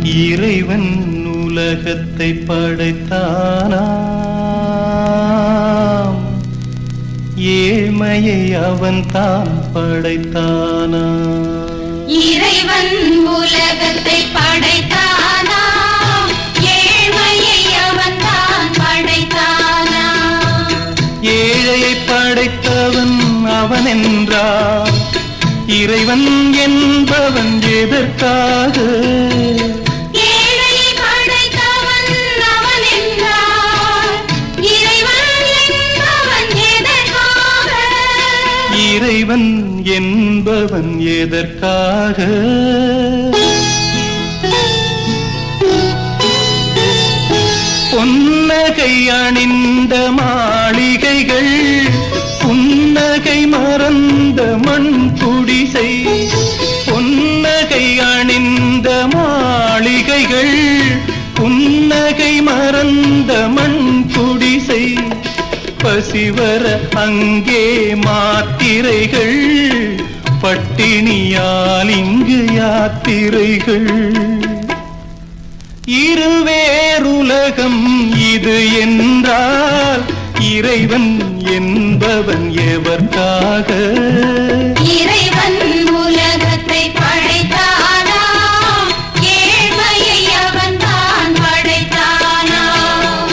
இறைவன் உலகத்தை படைத்தானாம் ஏழ்மையை அவன் தான் படைத்தானா இறைவன் உலகத்தை படைத்தானாம் ஏழ்மையை அவன் தான் படைத்தானாம் ஏழையை படைத்தவன் அவன் என்றார் இறைவன் என்பவன் எதற்காக ஏழையை படைத்தவன் அவன் என்றார் இறைவன் என்பவன் எதற்காக இறைவன் என்பவன் எதற்காக பொன்னகை அணிந்த மாளிகைகள் புன்னகை மறந்த மண் குடிசை பொன்னகை அணிந்த மாளிகைகள் புன்னகை மறந்த மண் குடிசை பசிவர அங்கே மாத்திரைகள் பட்டினியால் இங்கு யாத்திரைகள் இருவேறுலகம் இது என்றால் இறைவன் என்பவன் எவர்க்காக இறைவன் உலகத்தை படைத்தானாம் ஏழ்மையை அவன் தான் படைத்தானாம்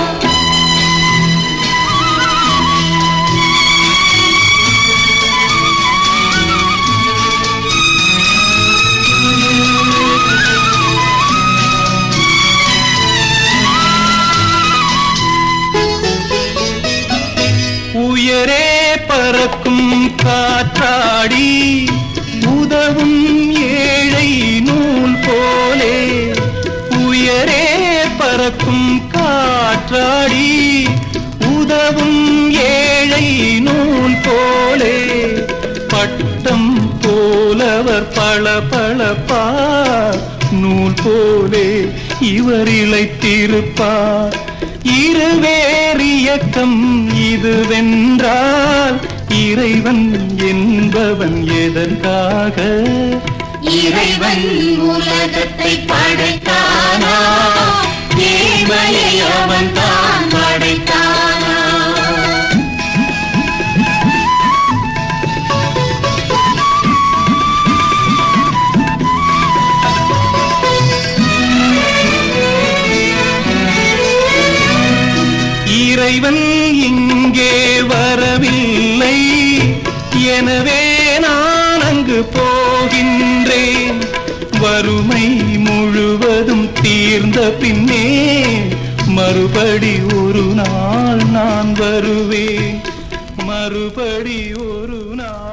உயரே பறக்கும் காற்றாடி உதவும் ஏழை நூல் போலே உயரே பறக்கும் காற்றாடி உதவும் ஏழை நூல் போலே பட்டம் போலவர் பளபளப்பார் நூல் போலே இவர் இழைத்திருப்பார் இருவேறு இயக்கம் இதுவென்றால் இறைவன் என்பவன் எதற்காக இறைவன் உலகத்தை படைத்தானாம் ஏழ்மையை அவன் தான் படைத்தானாம் இறைவன் இங்கே வரவில்லை எனவே நான் அங்கு போகின்றேன் வறுமை முழுவதும் தீர்ந்த பின்னே மறுபடி ஒரு நாள் நான் வருவேன் மறுபடி ஒரு நாள்